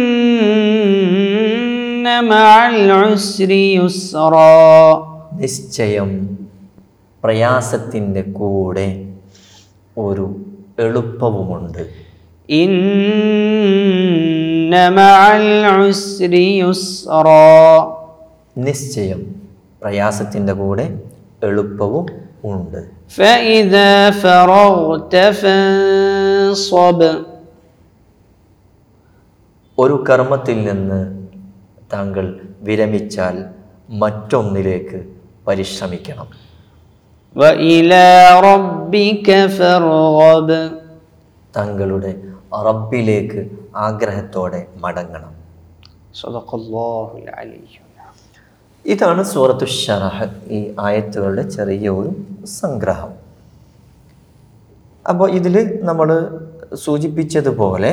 مع العسر يسرا നിശ്ചയം പ്രയാസത്തിൻ്റെ കൂടെ ഒരു എളുപ്പവുമുണ്ട് إن مع العسر يسرا നിശ്ചയം പ്രയാസത്തിൻ്റെ കൂടെ എളുപ്പവും ഉണ്ട് فإذا فرغت فانصب ഒരു കർമ്മത്തിൽ നിന്ന് താങ്കൾ വിരമിച്ചാൽ മറ്റൊന്നിലേക്ക് പരിശ്രമിക്കണം وإلى ربك فارغب താങ്കളുടെ റബ്ബിലേക്ക് ആഗ്രഹത്തോടെ മടങ്ങണം സദഖല്ലാഹുൽ അലിയ്യ് ഇതാണ് സൂറത്തു ഷറഹ് ഈ ആയത്തുകളുടെ ചെറിയ ഒരു സംഗ്രഹം അപ്പോൾ ഇതിൽ നമ്മൾ സൂചിപ്പിച്ചതുപോലെ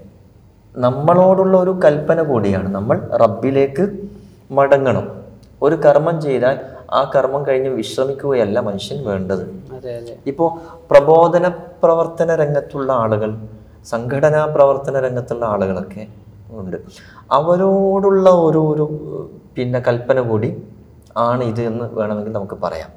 നമ്മളോടുള്ള ഒരു കൽപ്പന കൂടിയാണ് നമ്മൾ റബ്ബിലേക്ക് മടങ്ങണം ഒരു കർമ്മം ചെയ്താൽ ആ കർമ്മം കഴിഞ്ഞ് വിശ്രമിക്കുകയല്ല മനുഷ്യൻ വേണ്ടത് അതെ അതെ ഇപ്പോൾ പ്രബോധന പ്രവർത്തന രംഗത്തുള്ള ആളുകൾ സംഘടനാ പ്രവർത്തന രംഗത്തുള്ള ആളുകളൊക്കെ ഉണ്ട് അവരോടുള്ള ഒരു ഒരു പിന്നെ കൽപ്പന കൂടി ആണ് ഇത് എന്ന് വേണമെങ്കിൽ നമുക്ക് പറയാം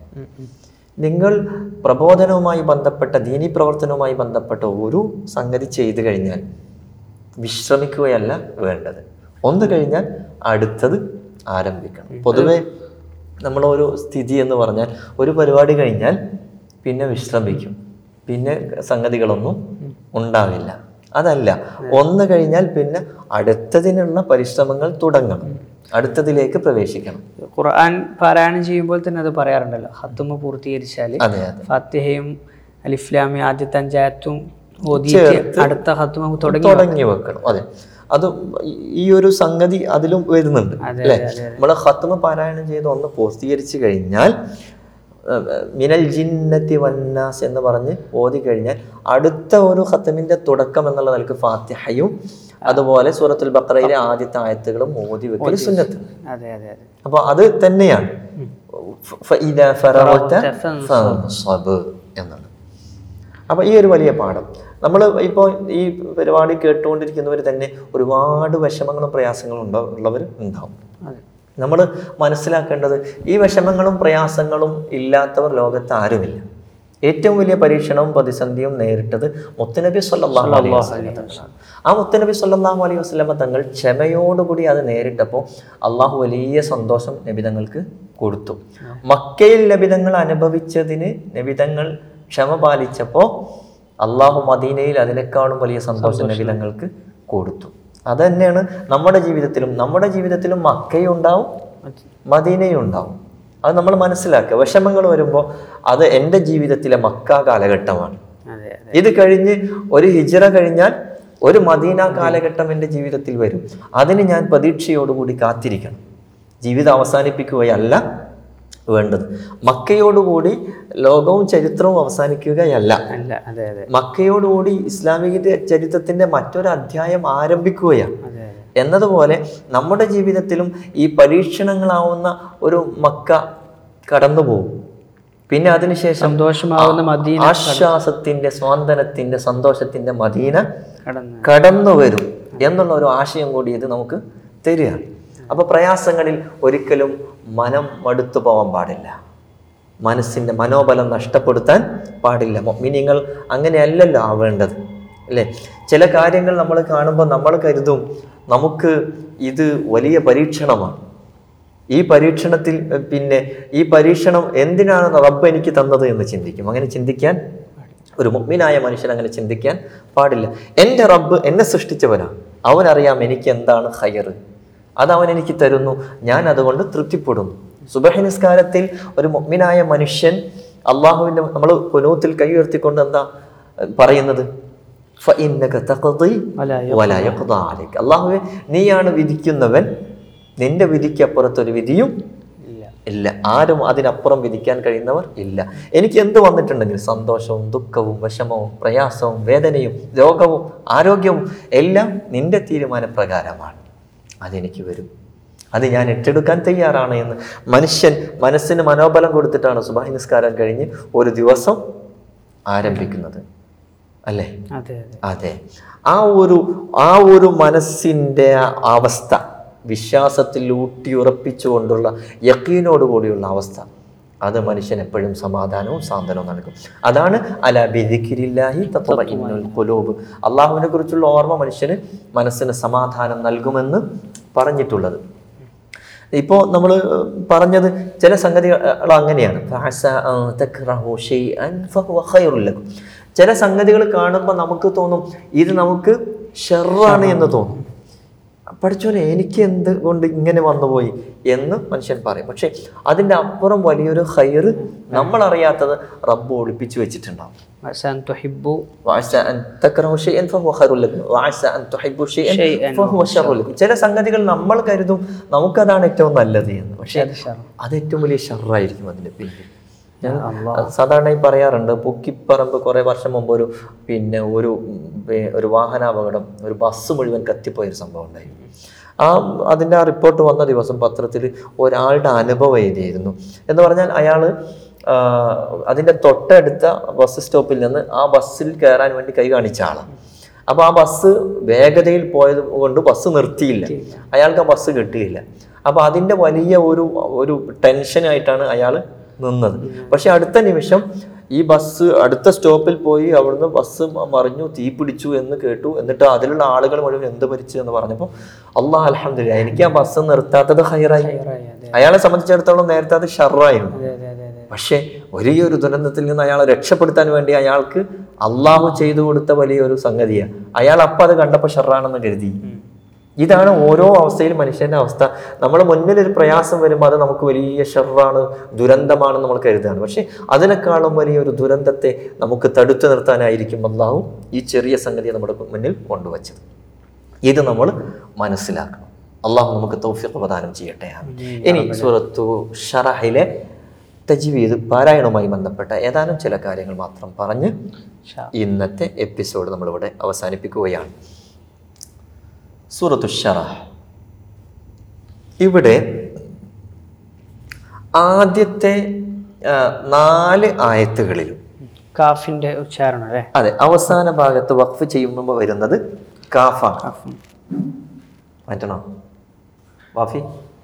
നിങ്ങൾ പ്രബോധനവുമായി ബന്ധപ്പെട്ട ദീനി പ്രവർത്തനവുമായി ബന്ധപ്പെട്ട ഒരു സംഗതി ചെയ്തു കഴിഞ്ഞാൽ വിശ്രമിക്കുകയല്ല വേണ്ടത് ഒന്ന് കഴിഞ്ഞാൽ അടുത്തത് ആരംഭിക്കണം പൊതുവെ നമ്മളൊരു സ്ഥിതി എന്ന് പറഞ്ഞാൽ ഒരു പരിപാടി കഴിഞ്ഞാൽ പിന്നെ വിശ്രമിക്കും പിന്നെ സംഗതികളൊന്നും ഉണ്ടാവില്ല അതല്ല ഒന്ന് കഴിഞ്ഞാൽ പിന്നെ അടുത്തതിനുള്ള പരിശ്രമങ്ങൾ തുടങ്ങണം അടുത്തതിലേക്ക് പ്രവേശിക്കണം ഖുർആൻ പാരായണം ചെയ്യുമ്പോൾ തന്നെ അത് പറയാറുണ്ടല്ലോ ഹത്തുമ പൂർത്തീകരിച്ചാൽ അതെ അതെ ഫാത്തിഹയും അലിഫ്ലാമി ആദ്യത്തെ അഞ്ചായത്തും ഓതിയിട്ട് അടുത്ത ഹത്തുമ തുടങ്ങി തുടങ്ങി വെക്കണം അതെ അത് ഈ- ഈ ഒരു സംഗതി അതിലും വരുന്നുണ്ട് അല്ലേ നമ്മൾ ഹത്തുമ പാരായണം ചെയ്ത് ഒന്ന് പൂർത്തീകരിച്ചു കഴിഞ്ഞാൽ ഏഹ്, മിനൽ ജിന്നത്തി വന്നാസ് എന്ന് പറഞ്ഞ് ഓതി കഴിഞ്ഞാൽ അടുത്ത ഒരു ഹത്തമിന്റെ തുടക്കം എന്നുള്ള നിലക്ക് ഫാത്തിഹയും അതുപോലെ സൂറത്തുൽ ബക്രയിലെ ആദ്യത്തെ ആയത്തുകളും ഓതി വെക്കൽ സുന്നത്ത് അതെ അതെ അതെ അപ്പോൾ അത് തന്നെയാണ് ഫ- ഫഇദാ ഫറഗ്ത ഫൻസബ് എന്നുള്ളത് അപ്പോൾ ഈ ഒരു വലിയ പാഠം നമ്മൾ ഇപ്പോൾ ഈ പരിപാടി കേട്ടുകൊണ്ടിരിക്കുന്നവർ തന്നെ ഒരുപാട് വിഷമങ്ങളും പ്രയാസങ്ങളും ഉണ്ടോ ഉള്ളവർ ഉണ്ടാവും അതെ നമ്മൾ മനസ്സിലാക്കേണ്ടത് ഈ വിഷമങ്ങളും പ്രയാസങ്ങളും ഇല്ലാത്തവർ ലോകത്ത് ആരുമില്ല ഏറ്റവും വലിയ പരീക്ഷണവും പ്രതിസന്ധിയും നേരിട്ടത് മുത്തനബി സല്ലല്ലാഹു അലൈഹി വസല്ലം തങ്ങളാണ്. ആ മുത്തനബി സല്ലല്ലാഹു അലൈഹി വസല്ലമ തങ്ങൾ ക്ഷമയോടുകൂടി അത് നേരിട്ടപ്പോൾ അള്ളാഹു വലിയ സന്തോഷം നബിതങ്ങൾക്ക് കൊടുത്തു മക്കയിൽ നബിതങ്ങൾ അനുഭവിച്ചതിന് നബിതങ്ങൾ ക്ഷമ പാലിച്ചപ്പോൾ അള്ളാഹു മദീനയിൽ അതിനേക്കാളും വലിയ സന്തോഷം നബിതങ്ങൾക്ക് കൊടുത്തു അത് തന്നെയാണ് നമ്മുടെ ജീവിതത്തിലും നമ്മുടെ ജീവിതത്തിലും മക്കയും ഉണ്ടാവും മദീനയും ഉണ്ടാവും അത് നമ്മൾ മനസ്സിലാക്കുക വിഷമങ്ങൾ വരുമ്പോൾ അത് എൻ്റെ ജീവിതത്തിലെ മക്ക കാലഘട്ടമാണ് അതെ അതെ ഇത് കഴിഞ്ഞ് ഒരു ഹിജറ കഴിഞ്ഞാൽ ഒരു മദീന കാലഘട്ടം എൻ്റെ ജീവിതത്തിൽ വരും അതിന് ഞാൻ പ്രതീക്ഷയോടുകൂടി കാത്തിരിക്കണം ജീവിതം അവസാനിപ്പിക്കുകയല്ല വേണ്ടത് മക്കയോടുകൂടി ലോകവും ചരിത്രവും അവസാനിക്കുകയല്ല അല്ല അതെ അതെ മക്കയോടുകൂടി ഇസ്ലാമിക ചരിത്രത്തിന്റെ മറ്റൊരു അധ്യായം ആരംഭിക്കുകയാണ് അതെ അതെ എന്നതുപോലെ നമ്മുടെ ജീവിതത്തിലും ഈ പരീക്ഷണങ്ങളാവുന്ന ഒരു മക്ക കടന്നു പോകും പിന്നെ അതിനുശേഷം സന്തോഷമാവുന്ന മദീന ആശ്വാസത്തിന്റെ സ്വാന്തനത്തിന്റെ സന്തോഷത്തിന്റെ മദീന കടന്ന് കടന്നു വരും എന്നുള്ള ഒരു ആശയം കൂടി ഇത് നമുക്ക് തരികയാണ് അപ്പൊ പ്രയാസങ്ങളിൽ ഒരിക്കലും മനം മടുത്തു പോകാൻ പാടില്ല മനസ്സിന്റെ മനോബലം നഷ്ടപ്പെടുത്താൻ പാടില്ല മിനിങ്ങൾ അങ്ങനെയല്ലല്ലോ ആവേണ്ടത് അല്ലേ ചില കാര്യങ്ങൾ നമ്മൾ കാണുമ്പോൾ നമ്മൾ കരുതും നമുക്ക് ഇത് വലിയ പരീക്ഷണമാണ് ഈ പരീക്ഷണത്തിൽ എഹ്, പിന്നെ ഈ പരീക്ഷണം എന്തിനാണ് റബ്ബ് എനിക്ക് തന്നത് എന്ന് ചിന്തിക്കും അങ്ങനെ ചിന്തിക്കാൻ ഒരു മുഗ്മിനായ മനുഷ്യൻ അങ്ങനെ ചിന്തിക്കാൻ പാടില്ല എൻ്റെ റബ്ബ് എന്നെ സൃഷ്ടിച്ചവനാണ് അവനറിയാം എനിക്ക് എന്താണ് ഹയർ അത് അവൻ എനിക്ക് തരുന്നു ഞാൻ അതുകൊണ്ട് തൃപ്തിപ്പെടുന്നു സുബഹി നിസ്കാരത്തിൽ ഒരു മുഗ്മിനായ മനുഷ്യൻ അള്ളാഹുവിൻ്റെ നമ്മൾ കുനൂത്തിൽ കൈ ഉയർത്തിക്കൊണ്ട് എന്താ എഹ്, പറയുന്നത് ഫഇന്നക തഖ്ദി വലാ വലാ യഖ്ദാ അലൈക. അള്ളാഹുവേ നീയാണ് വിധിക്കുന്നവൻ നിന്റെ വിധിക്കപ്പുറത്തൊരു വിധിയും ഇല്ല ഇല്ല ആരും അതിനപ്പുറം വിധിക്കാൻ കഴിയുന്നവർ ഇല്ല എനിക്ക് എന്ത് വന്നിട്ടുണ്ടെങ്കിൽ സന്തോഷവും ദുഃഖവും വിഷമവും പ്രയാസവും വേദനയും രോഗവും ആരോഗ്യവും എല്ലാം നിന്റെ തീരുമാനപ്രകാരമാണ് അതെനിക്ക് വരും അത് ഞാൻ ഏറ്റെടുക്കാൻ തയ്യാറാണ് എന്ന് മനുഷ്യൻ മനസ്സിന് മനോബലം കൊടുത്തിട്ടാണ് സുബാഹി നിസ്കാരം കഴിഞ്ഞ് ഒരു ദിവസം ആരംഭിക്കുന്നത് അല്ലേ അതെ അതെ അതെ ആ ഒരു ആ ഒരു മനസ്സിൻ്റെ അവസ്ഥ വിശ്വാസത്തിൽ ഊട്ടിയുറപ്പിച്ചുകൊണ്ടുള്ള യക്കീനോടുകൂടിയുള്ള അവസ്ഥ അത് മനുഷ്യൻ എപ്പോഴും സമാധാനവും സാന്ത്വനവും നൽകും അതാണ് അല ബിദിക്കിരില്ലാഹി തത്വഇന്നുൽ ഖുലൂബ് അള്ളാഹുവിനെ കുറിച്ചുള്ള ഓർമ്മ മനുഷ്യന് മനസ്സിന് സമാധാനം നൽകുമെന്ന് പറഞ്ഞിട്ടുള്ളത് ഇപ്പോൾ നമ്മൾ പറഞ്ഞത് ചില സംഗതികൾ അങ്ങനെയാണ് ഫഅസ അൻ തക്റഹു ശൈഅൻ ഫഹുവ ഖൈറുൽ ലക്കും. ചില സംഗതികൾ കാണുമ്പോൾ നമുക്ക് തോന്നും ഇത് നമുക്ക് ഷെറാണ് എന്ന് തോന്നും പഠിച്ചോനെ എനിക്ക് എന്ത് കൊണ്ട് ഇങ്ങനെ വന്നുപോയി എന്ന് മനുഷ്യൻ പറയും പക്ഷെ അതിൻ്റെ അപ്പുറം വലിയൊരു ഹൈറ് നമ്മൾ അറിയാത്തത് റബ്ബ് ഒളിപ്പിച്ചു വെച്ചിട്ടുണ്ടാവും وعسى أن تحبوا وعسى أن تكرهوا شيئا فهو خير لكم وعسى أن تحبوا شيئا شيئاً فهو شر لكم ചില സംഗതികൾ നമ്മൾ കരുതും നമുക്കതാണ് ഏറ്റവും നല്ലത് എന്ന് പക്ഷെ അത് ഷർ. അത് ഏറ്റവും വലിയ ഷറായിരിക്കും അതിന്റെ പിന്നിൽ ഞാൻ സാധാരണ ഈ പറയാറുണ്ട് പൊക്കിപ്പറമ്പ് കുറെ വർഷം മുമ്പ് ഒരു പിന്നെ ഒരു ഉം, പി- ഒരു വാഹനാപകടം ഒരു ബസ് മുഴുവൻ കത്തിപ്പോയൊരു സംഭവം ഉണ്ടായി ആ അതിൻ്റെ ആ റിപ്പോർട്ട് വന്ന ദിവസം പത്രത്തിൽ ഒരാളുടെ അനുഭവം എഴുതിയിരുന്നു എന്ന് പറഞ്ഞാൽ അയാൾ അതിൻ്റെ തൊട്ടടുത്ത ബസ് സ്റ്റോപ്പിൽ നിന്ന് ആ ബസ്സിൽ കയറാൻ വേണ്ടി കൈ കാണിച്ച ആളാണ് അപ്പോൾ ആ ബസ് വേഗതയിൽ പോയത് കൊണ്ട് ബസ് നിർത്തിയില്ല അയാൾക്ക് ആ ബസ് കിട്ടിയില്ല അപ്പോൾ അതിൻ്റെ വലിയ ഒരു ഒരു ടെൻഷനായിട്ടാണ് അയാൾ നിന്നത് പക്ഷെ അടുത്ത നിമിഷം ഈ ബസ് അടുത്ത സ്റ്റോപ്പിൽ പോയി അവിടുന്ന് ബസ് മ- മറിഞ്ഞു തീ പിടിച്ചു എന്ന് കേട്ടു എന്നിട്ട് അതിലുള്ള ആളുകൾ മുഴുവൻ എന്ത് മരിച്ചു എന്ന് പറഞ്ഞപ്പോൾ അള്ളാഹ് അലഹമില്ല എനിക്ക് ആ ബസ് നിർത്താത്തത് ഹൈറായി അയാളെ സംബന്ധിച്ചിടത്തോളം നേരത്തെ അത് ഷറായിരുന്നു അതെ അതെ അതെ അതെ പക്ഷേ വലിയൊരു ദുരന്തത്തിൽ നിന്ന് അയാളെ രക്ഷപ്പെടുത്താൻ വേണ്ടി അയാൾക്ക് അള്ളാഹു ചെയ്തു കൊടുത്ത വലിയൊരു സംഗതിയാണ് അയാൾ അപ്പം അത് കണ്ടപ്പോൾ ഷറാണെന്ന് കരുതി ഇതാണ് ഓരോ അവസ്ഥയിലും മനുഷ്യന്റെ അവസ്ഥ നമ്മുടെ മുന്നിൽ ഒരു പ്രയാസം വരുമ്പോൾ അത് നമുക്ക് വലിയ ഷെറാണ് ദുരന്തമാണെന്ന് നമ്മൾ കരുതുകയാണ് പക്ഷേ അതിനേക്കാളും വലിയൊരു ദുരന്തത്തെ നമുക്ക് തടുത്തു നിർത്താനായിരിക്കും അള്ളാഹു ഈ ചെറിയ സംഗതിയെ നമ്മുടെ മുന്നിൽ കൊണ്ടുവച്ചത് ഇത് നമ്മൾ മനസ്സിലാക്കണം അള്ളാഹു നമുക്ക് തൗഫീഖ് പ്രദാനം ചെയ്യട്ടെ ഇനി സൂറത്തു ഷറഹിലെ തജ്വീദ് പാരായണവുമായി ബന്ധപ്പെട്ട ഏതാനും ചില കാര്യങ്ങൾ മാത്രം പറഞ്ഞ് ഷാ. ഇന്നത്തെ എപ്പിസോഡ് നമ്മളിവിടെ അവസാനിപ്പിക്കുകയാണ് സൂറത്തു ഷറഹ് ഇവിടെ ആദ്യത്തെ ആ, നാല് ആയത്തുകളിലും കാഫിന്റെ ഉച്ചാരണം അല്ലേ അതെ അവസാന ഭാഗത്ത് വഖഫ് ചെയ്യുമ്പോൾ വരുന്നത് കാഫാണ് കാഫും മാറ്റണോ വാഫി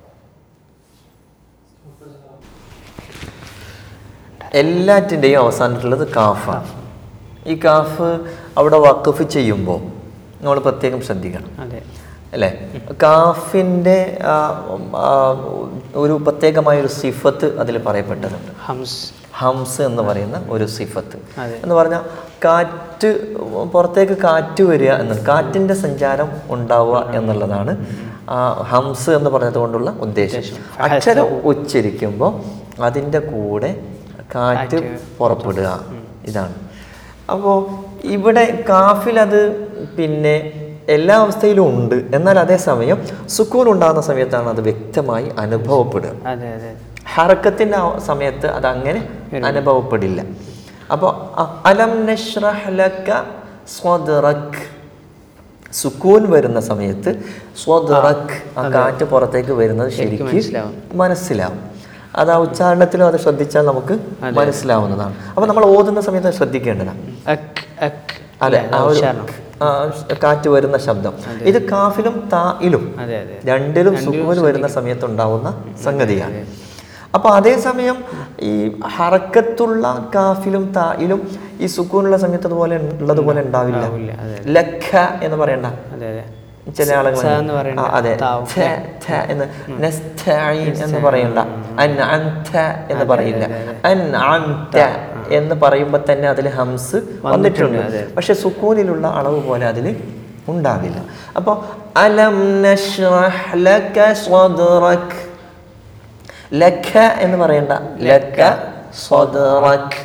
എല്ലാറ്റിൻ്റെയും അവസാനത്തിലുള്ളത് കാഫാണ് ഈ കാഫ് അവിടെ വഖഫ് ചെയ്യുമ്പോൾ നമ്മൾ പ്രത്യേകം ശ്രദ്ധിക്കണം അതെ അല്ലേ കാഫിൻ്റെ ആ, ആ, ഒരു പ്രത്യേകമായ ഒരു സിഫത്ത് അതിൽ പറയപ്പെട്ടതുണ്ട് ഹംസ് ഹംസ് എന്ന് പറയുന്ന ഒരു സിഫത്ത് അതെ. എന്ന് പറഞ്ഞാൽ കാറ്റ് പുറത്തേക്ക് കാറ്റ് വരിക എന്നത് കാറ്റിൻ്റെ സഞ്ചാരം ഉണ്ടാവുക എന്നുള്ളതാണ് ആ ഹംസ് എന്ന് പറഞ്ഞത് കൊണ്ടുള്ള ഉദ്ദേശം അക്ഷരം ഉച്ചരിക്കുമ്പോൾ അതിൻ്റെ കൂടെ കാറ്റ് പുറപ്പെടുക ഇതാണ് അപ്പോൾ ഇവിടെ കാഫിൽ അത് പിന്നെ എല്ലാ അവസ്ഥയിലും ഉണ്ട് എന്നാൽ അതേസമയം സുക്കൂൻ ഉണ്ടാകുന്ന സമയത്താണ് അത് വ്യക്തമായി അനുഭവപ്പെടുക അതെ അതെ ഹറക്കത്തിൻ്റെ ആ സമയത്ത് അത് അങ്ങനെ അനുഭവപ്പെടില്ല അപ്പോൾ അലം നഷ്റഹ് ലക സ്വദറക് സുക്കൂൻ വരുന്ന സമയത്ത് സ്വദറക് ആ കാറ്റ് പുറത്തേക്ക് വരുന്നത് ശരിക്കും മനസ്സിലാവും. മനസ്സിലാവും അത് ആ ഉച്ചാരണത്തിലും അത് ശ്രദ്ധിച്ചാൽ നമുക്ക് മനസ്സിലാവുന്നതാണ് അപ്പോൾ നമ്മൾ ഓതുന്ന സമയത്ത് അത് ശ്രദ്ധിക്കേണ്ടതാണ് അക് അക് അതെ ആ ഒരു ഉച്ചാരണം ആ, കാറ്റ് വരുന്ന ശബ്ദം ഇത് കാഫിലും തായിലും അതെ അതെ രണ്ടിലും സുക്കൂൻ വരുന്ന സമയത്ത് ഉണ്ടാവുന്ന സംഗതിയാണ് അപ്പോൾ അതേസമയം ഈ ഹറക്കത്തുള്ള കാഫിലും തായിലും ഈ സുക്കൂനുള്ള സമയത്ത് അതുപോലെ ഉള്ളതുപോലെ ഉണ്ടാവില്ല അതെ. ലഖ എന്ന് പറയണ്ട അതെ അതെ ചില ആളുകൾ സ എന്ന് പറയണ്ട. ആ, അതെ താവും. ഥ, ഥ എന്ന് നസ്തഈൻ എന്ന് പറയണ്ട അൻഅംത എന്ന് പറയില്ല അൻഅംത എന്ന് പറയുമ്പോൾ തന്നെ അതിൽ ഹംസ് വന്നിട്ടുണ്ട് പക്ഷെ സുക്കൂനിലുള്ള അളവ് പോലെ അതിൽ ഉണ്ടാവില്ല അപ്പോൾ അലം നഷ്റഹ് ലക സ്വദ്റക് ലഖ എന്ന് പറയണ്ട ലക്ക സ്വദറക്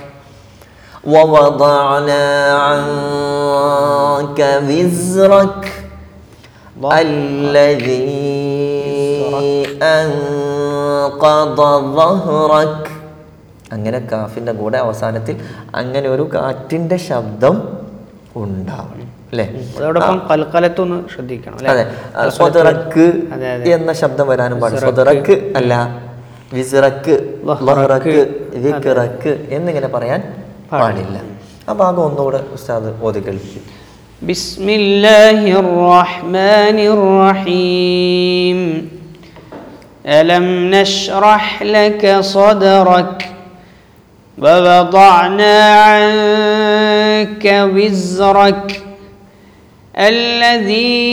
ووضعنا عنك وزرك الذي أنقض ظهرك അങ്ങനെ കാഫിൻ്റെ കൂടെ അവസാനത്തിൽ അങ്ങനെ ഒരു കാറ്റിൻ്റെ ശബ്ദം ഉണ്ടാവും അല്ലേ അതോടൊപ്പം കൽക്കലത്തൊന്ന് ശ്രദ്ധിക്കണം അല്ലേ അതെ സ്വതറക്ക് എന്ന ശബ്ദം വരാനും പാടില്ല സ്വതറക്ക് അല്ല വിസിറക്ക് ലഹറക്ക് വിക്കിറക്ക് എന്നിങ്ങനെ പറയാൻ പാടില്ല ആ ഭാഗം ഒന്നുകൂടെ ഉസ്താദ് ഓതി കേൾപ്പിക്കും بسم الله الرحمن الرحيم ألم نشرح لك صدرك ووضعنا عنك وزرك الذي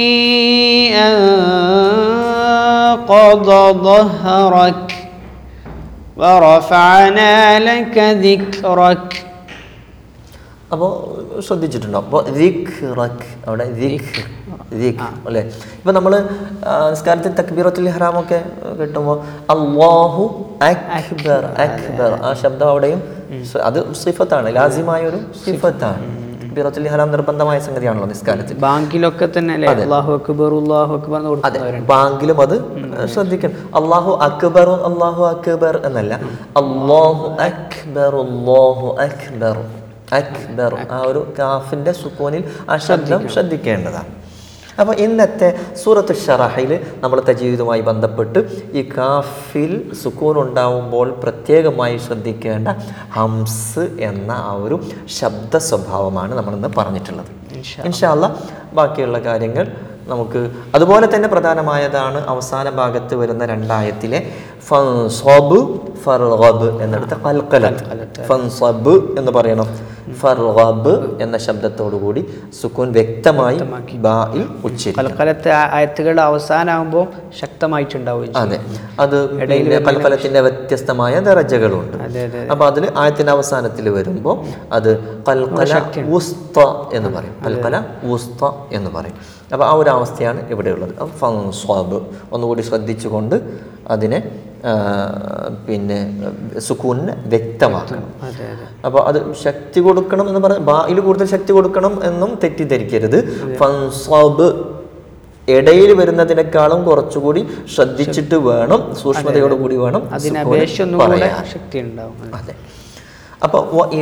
أنقض ظهرك ورفعنا لك ذكرك അപ്പോൾ ശ്രദ്ധിച്ചിട്ടുണ്ടോ അപ്പോൾ റിഖ് അവിടെ റിഖ് റിഖ് അല്ലേ ഇപ്പം നമ്മൾ നിസ്കാരത്തിൽ തക്ബീറത്തുൽ ഇഹ്റാമൊക്കെ കിട്ടുമ്പോൾ അള്ളാഹു അക്ബർ അക്ബർ ആ ശബ്ദം അവിടെയും സ- അത് സിഫത്താണ് ലാസിമായ ഒരു സിഫത്താണ് തക്ബീറത്തുൽ ഇഹ്റാം നിർബന്ധമായ സംഗതിയാണല്ലോ നിസ്കാരത്തിൽ ബാങ്കിലൊക്കെ തന്നെ അല്ലേ അള്ളാഹു അക്ബർ അള്ളാഹു അക്ബർ എന്ന് അതെ കൊടുക്കുന്നവരുണ്ട് ബാങ്കിലും അത് ശ്രദ്ധിക്കണം അള്ളാഹു അക്ബർ അള്ളാഹു അക്ബർ എന്നല്ല അള്ളാഹു അക്ബർ അള്ളാഹു അക്ബർ അക്ബർ ആ ഒരു കാഫിന്റെ സുക്കൂനിൽ ആ ശബ്ദം ശ്രദ്ധിക്കേണ്ടതാണ് അപ്പോൾ ഇന്നത്തെ സൂറത്ത് ഷറഹയിൽ നമ്മൾ തജീവിതുമായി ബന്ധപ്പെട്ട് ഈ കാഫിൽ സുക്കൂൻ ഉണ്ടാവുമ്പോൾ പ്രത്യേകമായി ശ്രദ്ധിക്കേണ്ട ഹംസ് എന്ന ആ ഒരു ശബ്ദ സ്വഭാവമാണ് നമ്മളിന്ന് പറഞ്ഞിട്ടുള്ളത് ഇൻഷാല്ല ബാക്കിയുള്ള കാര്യങ്ങൾ നമുക്ക് അതുപോലെ തന്നെ പ്രധാനമായതാണ് അവസാന ഭാഗത്ത് വരുന്ന രണ്ടായത്തിലെ ഫൻസബ് ഫർഗബ് എന്നിടത്ത് കൽക്കലത്ത് ഫൻസബ് എന്ന് പറയണം ഫർഗബ് എന്ന ശബ്ദത്തോടു കൂടി സുക്കൂൻ വ്യക്തമായി ബായിൽ ഉച്ചരിക്കും കൽക്കലത്തെ ആ- ആയത്തുകളുടെ അവസാനമാകുമ്പോൾ ശക്തമായിട്ടുണ്ടാവുകയും ചെയ്യും. അതെ അത് പിന്നെ കൽക്കലത്തിന്റെ വ്യത്യസ്തമായ ദറജകളുണ്ട് അതെ അതെ അപ്പൊ അതിൽ ആയത്തിന്റെ അവസാനത്തിൽ വരുമ്പോൾ അത് കൽക്കല ഉസ്ത എന്ന് പറയും കൽക്കല ഉസ്ത എന്ന് പറയും അപ്പൊ ആ ഒരു അവസ്ഥയാണ് ഇവിടെയുള്ളത് അപ്പൊ ഫൻസ്വാബ് ഒന്നുകൂടി ശ്രദ്ധിച്ചുകൊണ്ട് അതിനെ ആ, പിന്നെ സുക്കൂനിനെ വ്യക്തമാക്കണം അതെ അതെ അപ്പോൾ അത് ശക്തി കൊടുക്കണം എന്ന് പറഞ്ഞ ബായിൽ കൂടുതൽ ശക്തി കൊടുക്കണം എന്നും തെറ്റിദ്ധരിക്കരുത് ഫൻസാബ് ഇടയിൽ വരുന്നതിനേക്കാളും കുറച്ചുകൂടി ശ്രദ്ധിച്ചിട്ട് വേണം സൂക്ഷ്മതയോടുകൂടി വേണം അതിന് സുക്കൂന് അപേക്ഷ ഒന്നും കൂടെ പറയാൻ. ശക്തി ഉണ്ടാവും അതെ അപ്പോൾ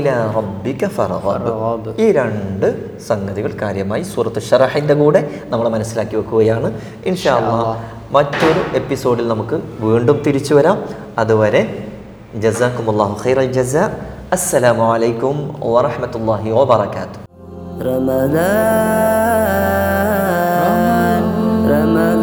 ഈ രണ്ട് സംഗതികൾ കാര്യമായി സൂറത്ത് ഷറഹിൻ്റെ കൂടെ നമ്മൾ മനസ്സിലാക്കി വെക്കുകയാണ് ഇൻഷാല്ലാ മറ്റൊരു എപ്പിസോഡിൽ നമുക്ക് വീണ്ടും തിരിച്ചു വരാം അതുവരെ ജസാക്കുമുല്ലാഹു ഖൈറൽ ജസ അസ്സലാമു അലൈക്കും വറഹ്മത്തുള്ളാഹി വബറകാതുഹു رمضان رمضان